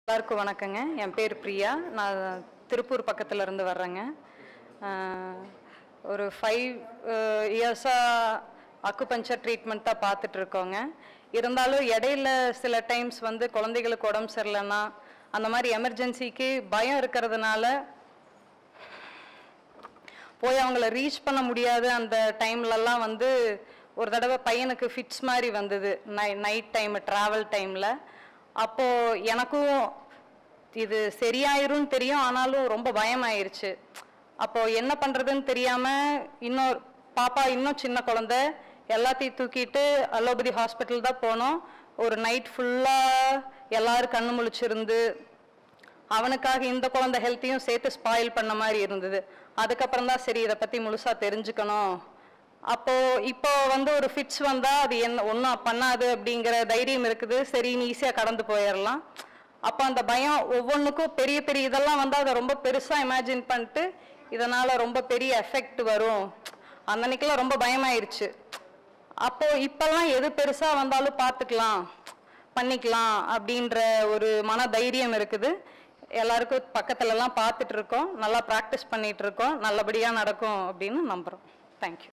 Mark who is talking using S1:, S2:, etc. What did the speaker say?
S1: எல்லாருக்கும் வணக்கங்க என் பேர் பிரியா நான் திருப்பூர் பக்கத்துல இருந்து வர்றேங்க ஆஹ் ஒரு ஃபைவ் இயர்ஸாக அக்குபஞ்சர் ட்ரீட்மெண்ட் தான் பார்த்துட்டு இருக்கோங்க இருந்தாலும் இடையில சில டைம்ஸ் வந்து குழந்தைகளுக்கு உடம்பு சரியில்லைன்னா அந்த மாதிரி எமர்ஜென்சிக்கு பயம் இருக்கிறதுனால போய் அவங்கள ரீச் பண்ண முடியாத அந்த டைம்லலாம் வந்து ஒரு தடவை பையனுக்கு ஃபிட்ஸ் மாதிரி வந்தது நை நைட் டைம் ட்ராவல் டைமில் அப்போது எனக்கும் இது சரியாயிரும்னு தெரியும் ஆனாலும் ரொம்ப பயமாயிருச்சு அப்போது என்ன பண்ணுறதுன்னு தெரியாமல் இன்னொரு பாப்பா இன்னும் சின்ன குழந்தை எல்லாத்தையும் தூக்கிட்டு அலோபதி ஹாஸ்பிட்டல் தான் போனோம் ஒரு நைட் ஃபுல்லாக எல்லாரும் கண்ணு முழிச்சிருந்து அவனுக்காக இந்த குழந்தை ஹெல்த்தையும் சேர்த்து ஸ்பாயில் பண்ண மாதிரி இருந்தது அதுக்கப்புறம் தான் சரி இதை பற்றி முழுசா தெரிஞ்சுக்கணும் அப்போ இப்போ வந்து ஒரு ஃபிட்ஸ் வந்தா அது என்ன ஒன்றும் பண்ணாது அப்படிங்கிற தைரியம் இருக்குது சரின்னு ஈஸியாக கடந்து போயிடலாம் அப்போ அந்த பயம் ஒவ்வொன்றுக்கும் பெரிய பெரிய இதெல்லாம் வந்து அதை ரொம்ப பெருசாக இமேஜின் பண்ணிட்டு இதனால ரொம்ப பெரிய எஃபெக்ட் வரும் அந்த அன்னைக்கெல்லாம் ரொம்ப பயமாயிருச்சு அப்போ இப்பெல்லாம் எது பெருசா வந்தாலும் பார்த்துக்கலாம் பண்ணிக்கலாம் அப்படின்ற ஒரு மன தைரியம் இருக்குது எல்லாருக்கும் பக்கத்துல எல்லாம் பார்த்துட்டு இருக்கோம் நல்லா ப்ராக்டிஸ் பண்ணிட்டு இருக்கோம் நல்லபடியா நடக்கும் அப்படின்னு நம்புறோம் தேங்க்யூ